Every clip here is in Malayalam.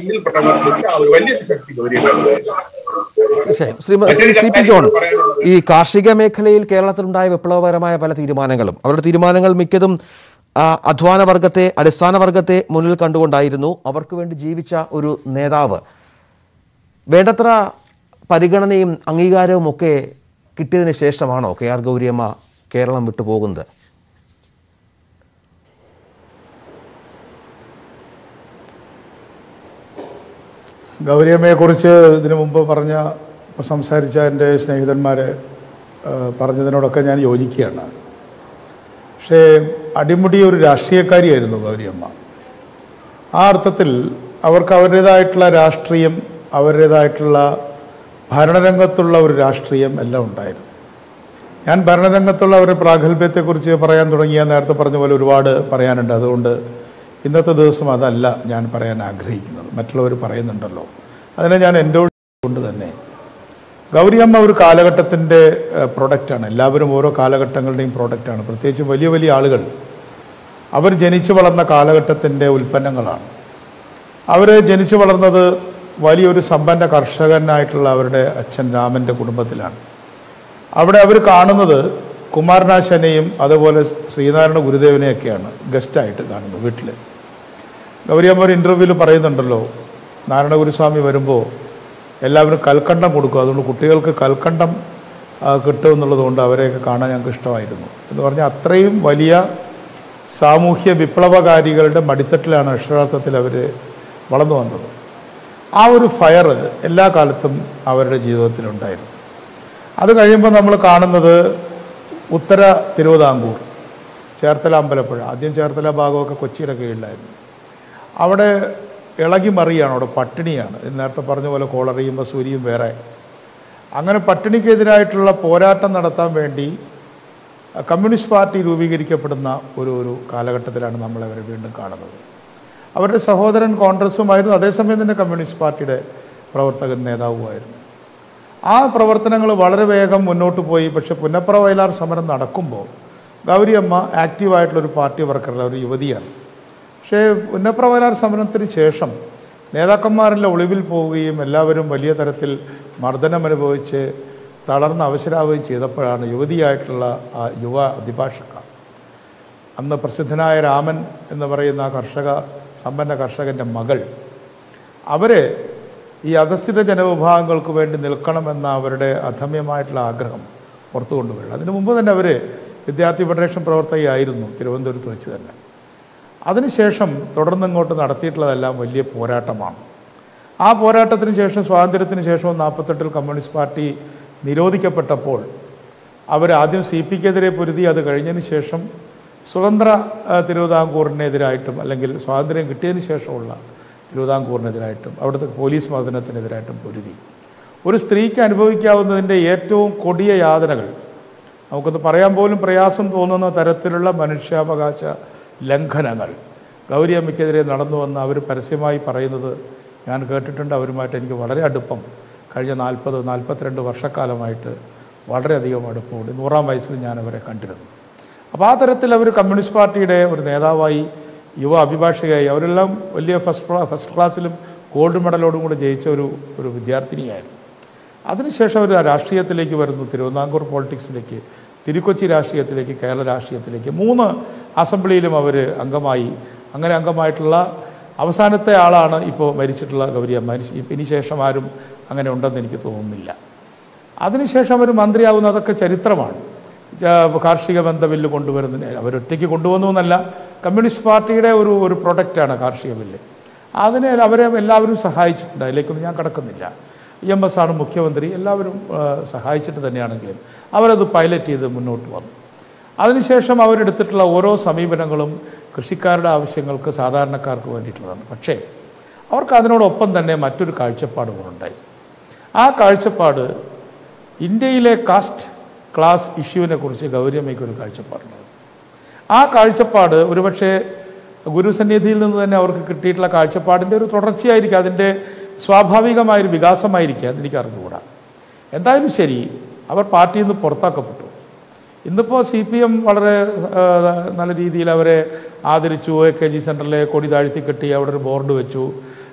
പിന്നിൽ പ്രവർത്തിച്ച ആ ഒരു വലിയൊരു ശക്തി ഗൗരിയമ്മയുടേതായിരുന്നു തീർച്ചയായും ശ്രീ ശ്രീ സി പി ജോൺ ഈ കാർഷിക മേഖലയിൽ കേരളത്തിലുണ്ടായ വിപ്ലവകരമായ പല തീരുമാനങ്ങളും അവരുടെ തീരുമാനങ്ങൾ മിക്കതും ആ, അധ്വാന വർഗത്തെ അടിസ്ഥാന വർഗത്തെ മുന്നിൽ കണ്ടുകൊണ്ടായിരുന്നു അവർക്ക് വേണ്ടി ജീവിച്ച ഒരു നേതാവ് വേണ്ടത്ര പരിഗണനയും അംഗീകാരവും ഒക്കെ കിട്ടിയതിന് ശേഷമാണോ കെ ആർ ഗൗരിയമ്മ കേരളം വിട്ടു പോകുന്നത് ഗൗരിയമ്മയെക്കുറിച്ച് ഇതിനു മുമ്പ് പറഞ്ഞ ഇപ്പം സംസാരിച്ച എൻ്റെ സ്നേഹിതന്മാർ പറഞ്ഞതിനോടൊക്കെ ഞാൻ യോജിക്കുകയാണ് പക്ഷേ അടിമുടി ഒരു രാഷ്ട്രീയക്കാരിയായിരുന്നു ഗൗരിയമ്മ ആ അർത്ഥത്തിൽ അവർക്ക് അവരുടേതായിട്ടുള്ള രാഷ്ട്രീയം അവരുടേതായിട്ടുള്ള ഭരണരംഗത്തുള്ള ഒരു രാഷ്ട്രീയം എല്ലാം ഉണ്ടായിരുന്നു ഞാൻ ഭരണരംഗത്തുള്ള അവരുടെ പ്രാഗൽഭ്യത്തെക്കുറിച്ച് പറയാൻ തുടങ്ങിയ നേരത്തെ പറഞ്ഞ പോലെ ഒരുപാട് പറയാനുണ്ട് അതുകൊണ്ട് ഇന്നത്തെ ദിവസം അതല്ല ഞാൻ പറയാൻ ആഗ്രഹിക്കുന്നത് മറ്റുള്ളവർ പറയുന്നുണ്ടല്ലോ അതിനെ ഞാൻ എൻഡോൾ കൊണ്ട് തന്നെ ഗൗരിയമ്മ ഒരു കാലഘട്ടത്തിൻ്റെ പ്രൊഡക്റ്റാണ് എല്ലാവരും ഓരോ കാലഘട്ടങ്ങളുടെയും പ്രോഡക്റ്റാണ് പ്രത്യേകിച്ച് വലിയ വലിയ ആളുകൾ അവർ ജനിച്ചു വളർന്ന കാലഘട്ടത്തിൻ്റെ ഉൽപ്പന്നങ്ങളാണ് അവർ ജനിച്ചു വളർന്നത് വലിയൊരു സമ്പന്ന കർഷകനായിട്ടുള്ള അവരുടെ അച്ഛൻ രാമൻ്റെ കുടുംബത്തിലാണ് അവിടെ അവർ കാണുന്നത് കുമാരനാശനെയും അതുപോലെ ശ്രീനാരായണ ഗുരുദേവനെയൊക്കെയാണ് ഗസ്റ്റായിട്ട് കാണുന്നത് വീട്ടിൽ ഗൗരിയമ്മ ഒരു ഇൻ്റർവ്യൂവിൽ പറയുന്നുണ്ടല്ലോ നാരായണ ഗുരുസ്വാമി വരുമ്പോൾ എല്ലാവരും കൽക്കണ്ടം കൊടുക്കും അതുകൊണ്ട് കുട്ടികൾക്ക് കൽക്കണ്ടം ആ, കിട്ടും എന്നുള്ളതുകൊണ്ട് അവരെയൊക്കെ കാണാൻ ഞങ്ങൾക്ക് ഇഷ്ടമായിരുന്നു എന്ന് പറഞ്ഞാൽ അത്രയും വലിയ സാമൂഹ്യ വിപ്ലവകാരികളുടെ മടിത്തട്ടിലാണ് അക്ഷരാർത്ഥത്തിൽ അവർ വളർന്നു വന്നത് ആ ഒരു ഫയർ എല്ലാ കാലത്തും അവരുടെ ജീവിതത്തിലുണ്ടായിരുന്നു അത് കഴിയുമ്പോൾ നമ്മൾ കാണുന്നത് ഉത്തര തിരുവിതാംകൂർ ചേർത്തല അമ്പലപ്പുഴ ആദ്യം ചേർത്തല ഭാഗമൊക്കെ കൊച്ചിയുടെ കീഴിലായിരുന്നു അവിടെ ഇളകി മറിയാണ് അവിടെ പട്ടിണിയാണ് ഇത് നേരത്തെ പറഞ്ഞ പോലെ കോളറയും വസൂരിയും വേറെ അങ്ങനെ പട്ടിണിക്കെതിരായിട്ടുള്ള പോരാട്ടം നടത്താൻ വേണ്ടി കമ്മ്യൂണിസ്റ്റ് പാർട്ടി രൂപീകരിക്കപ്പെടുന്ന ഒരു ഒരു കാലഘട്ടത്തിലാണ് നമ്മൾ അവരെ വീണ്ടും കാണുന്നത് അവരുടെ സഹോദരൻ കോൺഗ്രസുമായിരുന്നു അതേസമയം തന്നെ കമ്മ്യൂണിസ്റ്റ് പാർട്ടിയുടെ പ്രവർത്തകൻ നേതാവുമായിരുന്നു ആ പ്രവർത്തനങ്ങൾ വളരെ വേഗം മുന്നോട്ട് പോയി പക്ഷെ പുന്നപ്ര വയലാർ സമരം നടക്കുമ്പോൾ ഗൗരിയമ്മ ആക്റ്റീവായിട്ടുള്ളൊരു പാർട്ടി വർക്കറല്ല ഒരു യുവതിയാണ് പക്ഷേ പുന്നപ്ര വയലാർ സമരത്തിന് ശേഷം നേതാക്കന്മാരെല്ലാം ഒളിവിൽ പോവുകയും എല്ലാവരും വലിയ തരത്തിൽ മർദ്ദനം അനുഭവിച്ച് തളർന്ന് അവശരാവുകയും ചെയ്തപ്പോഴാണ് യുവതിയായിട്ടുള്ള ആ യുവ അഭിഭാഷക അന്ന് പ്രസിദ്ധനായ രാമൻ എന്ന് പറയുന്ന ആ കർഷക സമ്പന്ന കർഷകൻ്റെ മകൾ അവർ ഈ അധസ്ഥിത ജനവിഭാഗങ്ങൾക്ക് വേണ്ടി നിൽക്കണമെന്ന അവരുടെ അധമ്യമായിട്ടുള്ള ആഗ്രഹം പുറത്തു കൊണ്ടുവരണം അതിനു മുമ്പ് തന്നെ അവർ വിദ്യാർത്ഥി ഫെഡറേഷൻ പ്രവർത്തകയായിരുന്നു തിരുവനന്തപുരത്ത് വെച്ച് തന്നെ അതിനുശേഷം തുടർന്ന് ഇങ്ങോട്ട് നടത്തിയിട്ടുള്ളതെല്ലാം വലിയ പോരാട്ടമാണ് ആ പോരാട്ടത്തിന് ശേഷം സ്വാതന്ത്ര്യത്തിന് ശേഷം നാൽപ്പത്തെട്ടിൽ കമ്മ്യൂണിസ്റ്റ് പാർട്ടി നിരോധിക്കപ്പെട്ടപ്പോൾ അവർ ആദ്യം സി പിക്കെതിരെ പൊരുതി അത് കഴിഞ്ഞതിന് ശേഷം സ്വതന്ത്ര ആ, തിരുവിതാംകൂറിനെതിരായിട്ടും അല്ലെങ്കിൽ സ്വാതന്ത്ര്യം കിട്ടിയതിന് ശേഷമുള്ള തിരുവിതാംകൂറിനെതിരായിട്ടും അവിടുത്തെ പോലീസ് മർദ്ദനത്തിനെതിരായിട്ടും പൊരുതി ഒരു സ്ത്രീക്ക് അനുഭവിക്കാവുന്നതിൻ്റെ ഏറ്റവും കൊടിയ യാതനകൾ നമുക്കൊന്ന് പറയാൻ പോലും പ്രയാസം തോന്നുന്ന തരത്തിലുള്ള മനുഷ്യാവകാശ ലംഘനങ്ങൾ ഗൗരിയമ്മയ്ക്കെതിരെ നടന്നു വന്ന് അവർ പരസ്യമായി പറയുന്നത് ഞാൻ കേട്ടിട്ടുണ്ട് അവരുമായിട്ട് എനിക്ക് വളരെ അടുപ്പം കഴിഞ്ഞ നാൽപ്പത് നാൽപ്പത്തിരണ്ട് വർഷക്കാലമായിട്ട് വളരെയധികം അടുപ്പമുണ്ട് നൂറാം വയസ്സിൽ ഞാൻ അവരെ കണ്ടിരുന്നു അപ്പോൾ ആ തരത്തിൽ അവർ കമ്മ്യൂണിസ്റ്റ് പാർട്ടിയുടെ ഒരു നേതാവായി യുവ അഭിഭാഷകയായി അവരെല്ലാം വലിയ ഫസ്റ്റ് ക്ലാ ഫസ്റ്റ് ക്ലാസ്സിലും ഗോൾഡ് മെഡലോടും കൂടെ ജയിച്ച ഒരു ഒരു വിദ്യാർത്ഥിനിയായിരുന്നു അതിനുശേഷം അവർ രാഷ്ട്രീയത്തിലേക്ക് വരുന്നു തിരുവിതാംകൂർ പോളിറ്റിക്സിലേക്ക് തിരുക്കൊച്ചി രാഷ്ട്രീയത്തിലേക്ക് കേരള രാഷ്ട്രീയത്തിലേക്ക് മൂന്ന് അസംബ്ലിയിലും അവർ അംഗമായി അങ്ങനെ അംഗമായിട്ടുള്ള അവസാനത്തെ ആളാണ് ഇപ്പോൾ മരിച്ചിട്ടുള്ള ഗൗരിയമ്മ ഇനി- ഇനി ശേഷം ആരും അങ്ങനെ ഉണ്ടെന്ന് എനിക്ക് തോന്നുന്നില്ല അതിനുശേഷം അവർ മന്ത്രിയാവുന്ന അതൊക്കെ ചരിത്രമാണ് ജ- കാർഷിക ബന്ധ ബില്ല് കൊണ്ടുവരുന്നതിന് അവരൊറ്റയ്ക്ക് കൊണ്ടുവന്നു എന്നല്ല കമ്മ്യൂണിസ്റ്റ് പാർട്ടിയുടെ ഒരു ഒരു പ്രൊഡക്റ്റാണ് കാർഷിക ബില്ല് അതിനെ അവരെ എല്ലാവരും സഹായിച്ചിട്ടുണ്ട് അതിലേക്കൊന്നും ഞാൻ കടക്കുന്നില്ല ഇ എം എസ് ആണ് മുഖ്യമന്ത്രി എല്ലാവരും ആ, സഹായിച്ചിട്ട് തന്നെയാണെങ്കിലും അവരത് പൈലറ്റ് ചെയ്ത് മുന്നോട്ട് വന്നു അതിനുശേഷം അവരെടുത്തിട്ടുള്ള ഓരോ സമീപനങ്ങളും കൃഷിക്കാരുടെ ആവശ്യങ്ങൾക്ക് സാധാരണക്കാർക്ക് വേണ്ടിയിട്ടുള്ളതാണ് പക്ഷേ അവർക്ക് അതിനോടൊപ്പം തന്നെ മറ്റൊരു കാഴ്ചപ്പാട് കൂടെ ആ കാഴ്ചപ്പാട് ഇന്ത്യയിലെ കാസ്റ്റ് ക്ലാസ് ഇഷ്യൂവിനെ കുറിച്ച് ഗൗരിയമ്മയ്ക്ക് ഒരു കാഴ്ചപ്പാടുണ്ട് ആ കാഴ്ചപ്പാട് ഒരുപക്ഷെ ഗുരുസന്നിധിയിൽ നിന്ന് തന്നെ അവർക്ക് കിട്ടിയിട്ടുള്ള കാഴ്ചപ്പാടിൻ്റെ ഒരു തുടർച്ചയായിരിക്കും അതിൻ്റെ സ്വാഭാവികമായൊരു വികാസമായിരിക്കും അതെനിക്ക് അറിഞ്ഞുകൂടാ എന്തായാലും ശരി അവർ പാർട്ടിയിൽ നിന്ന് പുറത്താക്കപ്പെട്ടു ഇന്നിപ്പോൾ സി പി എം വളരെ ആ, നല്ല രീതിയിൽ അവരെ ആദരിച്ചു എ കെ ജി സെൻറ്ററിലെ കൊടി താഴ്ത്തി കെട്ടി അവിടെ ഒരു ബോർഡ് വെച്ചു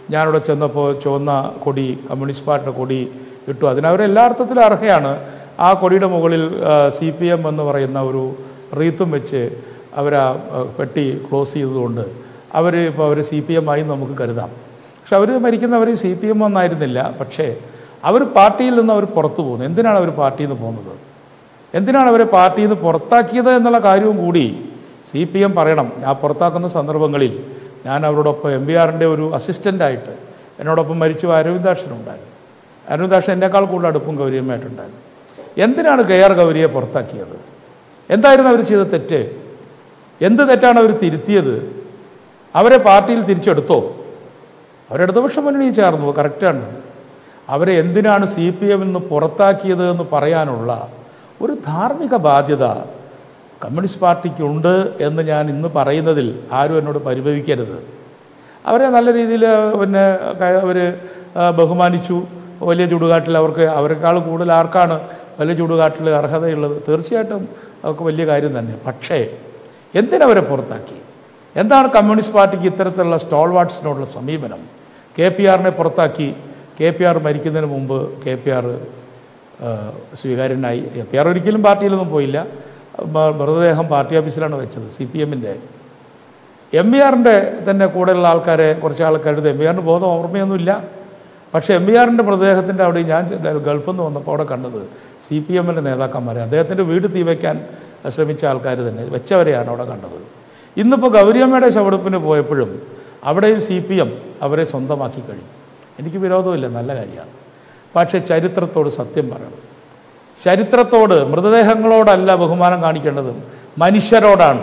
ഞാനിവിടെ ചെന്നപ്പോൾ ചുവന്ന കൊടി കമ്മ്യൂണിസ്റ്റ് പാർട്ടിയുടെ കൊടി ഇട്ടു അതിനവർ എല്ലാ അർത്ഥത്തിലും അർഹയാണ് ആ കൊടിയുടെ മുകളിൽ സി പി എം എന്ന് പറയുന്ന ഒരു റീത്തും വെച്ച് അവർ ആ ആ, പെട്ടി ക്ലോസ് ചെയ്തതുകൊണ്ട് അവർ ഇപ്പോൾ അവർ സി പി എം ആയി നമുക്ക് കരുതാം പക്ഷെ അവർ മരിക്കുന്നവർ സി പി എം ഒന്നായിരുന്നില്ല പക്ഷേ അവർ പാർട്ടിയിൽ നിന്ന് അവർ പുറത്തു പോകുന്നു എന്തിനാണ് അവർ പാർട്ടിയിൽ നിന്ന് പോകുന്നത് എന്തിനാണ് അവരെ പാർട്ടിയിൽ നിന്ന് പുറത്താക്കിയത് എന്നുള്ള കാര്യവും കൂടി സി പി എം പറയണം ഞാൻ പുറത്താക്കുന്ന സന്ദർഭങ്ങളിൽ ഞാൻ അവരോടൊപ്പം എം ബി ആറിൻ്റെ ഒരു അസിസ്റ്റൻ്റായിട്ട് എന്നോടൊപ്പം മരിച്ചു പോയ അരവിന്ദാക്ഷനുണ്ടായിരുന്നു അരവിന്ദാക്ഷൻ എന്നേക്കാൾ കൂടുതൽ അടുപ്പും ഗൗരിയമായിട്ടുണ്ടായിരുന്നു എന്തിനാണ് കെ ആർ ഗൗരിയെ പുറത്താക്കിയത് എന്തായിരുന്നു അവർ ചെയ്ത തെറ്റ് എന്ത് തെറ്റാണ് അവർ തിരുത്തിയത് അവരെ പാർട്ടിയിൽ തിരിച്ചെടുത്തോ അവരിടതുപക്ഷ മുന്നണിയിൽ ചേർന്നു കറക്റ്റാണ് അവരെ എന്തിനാണ് സി പി എമ്മിൽ നിന്ന് പുറത്താക്കിയത് എന്ന് പറയാനുള്ള ഒരു ധാർമ്മിക ബാധ്യത കമ്മ്യൂണിസ്റ്റ് പാർട്ടിക്കുണ്ട് എന്ന് ഞാൻ ഇന്ന് പറയുന്നതിൽ ആരും എന്നോട് പരിഭവിക്കരുത് അവരെ നല്ല രീതിയിൽ പിന്നെ അവർ ബഹുമാനിച്ചു വലിയ ചുടുകാട്ടിൽ അവർക്ക് അവരെക്കാൾ കൂടുതൽ ആർക്കാണ് വലിയ ചുടുകാട്ടിൽ അർഹതയുള്ളത് തീർച്ചയായിട്ടും അവർക്ക് വലിയ കാര്യം തന്നെ പക്ഷേ എന്തിനവരെ പുറത്താക്കി എന്താണ് കമ്മ്യൂണിസ്റ്റ് പാർട്ടിക്ക് ഇത്തരത്തിലുള്ള സ്റ്റോൾ വാട്സിനോടുള്ള സമീപനം കെ പി ആറിനെ പുറത്താക്കി കെ പി ആർ മരിക്കുന്നതിന് മുമ്പ് കെ പി ആർ സ്വീകാര്യനായി കെ പി ആർ ഒരിക്കലും പാർട്ടിയിലൊന്നും പോയില്ല മ- മൃതദേഹം പാർട്ടി ഓഫീസിലാണ് വെച്ചത് സി പി എമ്മിൻ്റെ എം ബി ആറിൻ്റെ തന്നെ കൂടെയുള്ള ആൾക്കാരെ കുറച്ച് ആൾക്കാരുടെ എം ബി ആറിന് ബോധം ഓർമ്മയൊന്നുമില്ല പക്ഷേ എം ബി ആറിൻ്റെ മൃതദേഹത്തിൻ്റെ അവിടെ ഞാൻ ഗൾഫിൽ നിന്ന് വന്നപ്പോൾ അവിടെ കണ്ടത് സി പി എമ്മിൻ്റെ നേതാക്കന്മാരെ അദ്ദേഹത്തിൻ്റെ വീട് തീ വയ്ക്കാൻ ശ്രമിച്ച ആൾക്കാർ തന്നെ വെച്ചവരെയാണ് അവിടെ കണ്ടത് ഇന്നിപ്പോൾ ഗൗരിയമ്മയുടെ ശവടുപ്പിന് പോയപ്പോഴും അവിടെയും സി പി എം അവരെ സ്വന്തമാക്കി കഴിഞ്ഞു എനിക്ക് വിരോധമില്ല നല്ല കാര്യമാണ് പക്ഷേ ചരിത്രത്തോട് സത്യം പറയണം ചരിത്രത്തോട് മൃതദേഹങ്ങളോടല്ല ബഹുമാനം കാണിക്കേണ്ടത് മനുഷ്യരോടാണ്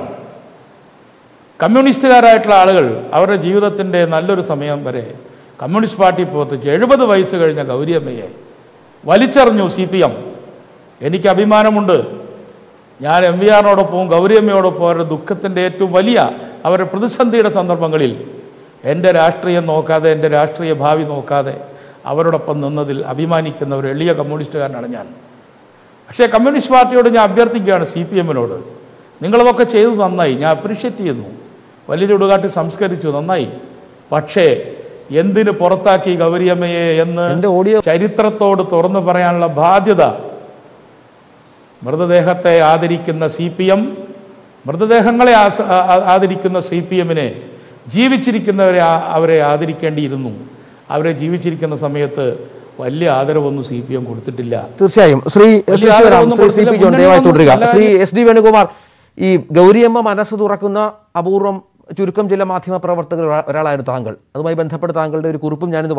കമ്മ്യൂണിസ്റ്റുകാരായിട്ടുള്ള ആളുകൾ അവരുടെ ജീവിതത്തിൻ്റെ നല്ലൊരു സമയം വരെ കമ്മ്യൂണിസ്റ്റ് പാർട്ടി പ്രവർത്തിച്ച് എഴുപത് വയസ്സ് കഴിഞ്ഞ ഗൗരിയമ്മയെ വലിച്ചെറിഞ്ഞു സി പി എം എനിക്ക് അഭിമാനമുണ്ട് ഞാൻ എം വി ആറിനോടൊപ്പവും ഗൗരിയമ്മയോടൊപ്പം അവരുടെ ദുഃഖത്തിൻ്റെ ഏറ്റവും വലിയ അവരുടെ പ്രതിസന്ധിയുടെ സന്ദർഭങ്ങളിൽ എൻ്റെ രാഷ്ട്രീയം നോക്കാതെ എൻ്റെ രാഷ്ട്രീയ ഭാവി നോക്കാതെ അവരോടൊപ്പം നിന്നതിൽ അഭിമാനിക്കുന്ന ഒരു എളിയ കമ്മ്യൂണിസ്റ്റുകാരനാണ് ഞാൻ പക്ഷേ കമ്മ്യൂണിസ്റ്റ് പാർട്ടിയോട് ഞാൻ അഭ്യർത്ഥിക്കുകയാണ് സി പി എമ്മിനോട് നിങ്ങളതൊക്കെ ചെയ്തു നന്നായി ഞാൻ അപ്രീഷിയേറ്റ് ചെയ്യുന്നു വലിയ ചുടുകാട്ടി സംസ്കരിച്ചു നന്നായി പക്ഷേ എന്തിന് പുറത്താക്കി ഗൗരിയമ്മയെ എന്ന് എൻ്റെ ഓഡിയോ ചരിത്രത്തോട് തുറന്നു പറയാനുള്ള ബാധ്യത മൃതദേഹത്തെ ആദരിക്കുന്ന സി പി എം മൃതദേഹങ്ങളെ ആസ- ആ- ആ- ആദരിക്കുന്ന സി പി എമ്മിനെ ജീവിച്ചിരിക്കുന്നവരെ ആ- അവരെ ആദരിക്കേണ്ടിയിരുന്നു അവരെ ജീവിച്ചിരിക്കുന്ന സമയത്ത് വലിയ ആദരവൊന്നും സി പി എം കൊടുത്തിട്ടില്ല തീർച്ചയായും ശ്രീ തിരിച്ചു വരാം ആദരവൊന്നും ശ്രീ സി പി കൊടുത്തില്ല. ജോൺ ദയവായി മുന്നണി തുടരുക ഒന്നും ശ്രീ എസ് ഡി വേണുകുമാർ ഈ ഗൗരിയമ്മ മനസ്സ് തുറക്കുന്ന അപൂർവം ചുരുക്കം ചില മാധ്യമ പ്രവർത്തകർ ഒരാളായിരുന്നു താങ്കൾ അതുമായി ബന്ധപ്പെട്ട് താങ്കളുടെ ഒരു കുറിപ്പും ഞാനിന്ന്